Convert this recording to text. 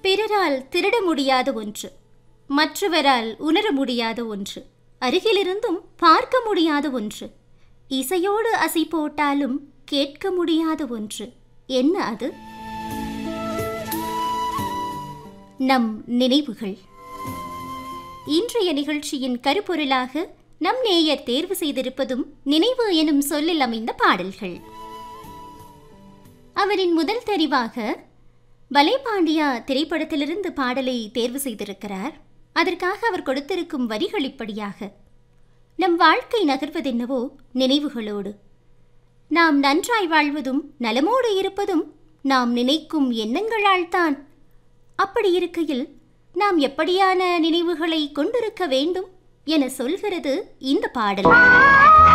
பிறரால் திருட முடியாத ஒன்று மற்றவரால் உணர முடியாத ஒன்று அருகிலிருந்தும் பார்க்க முடியாத ஒன்று இசையோடு அசை போட்டாலும் கேட்க முடியாத ஒன்று என்ன அது நம் நினைவுகள் இன்றைய நிகழ்ச்சியின் கருப்பொருளாக நம் நேயர் தேர்வு செய்திருப்பதும் நினைவு எனும் சொல்லில் அமைந்த பாடல்கள் அவரின் முதல் தெரிவாக பலேபாண்டியா திரைப்படத்திலிருந்து பாடலை தேர்வு செய்திருக்கிறார் அதற்காக அவர் கொடுத்திருக்கும் வரிகள் இப்படியாக நம் வாழ்க்கை நகர்வதென்னவோ நினைவுகளோடு நாம் நன்றாய் வாழ்வதும் நலமோடு இருப்பதும் நாம் நினைக்கும் எண்ணங்களால் தான் அப்படி இருக்கையில் நாம் எப்படியான நினைவுகளை கொண்டிருக்க வேண்டும் என சொல்கிறது இந்த பாடல்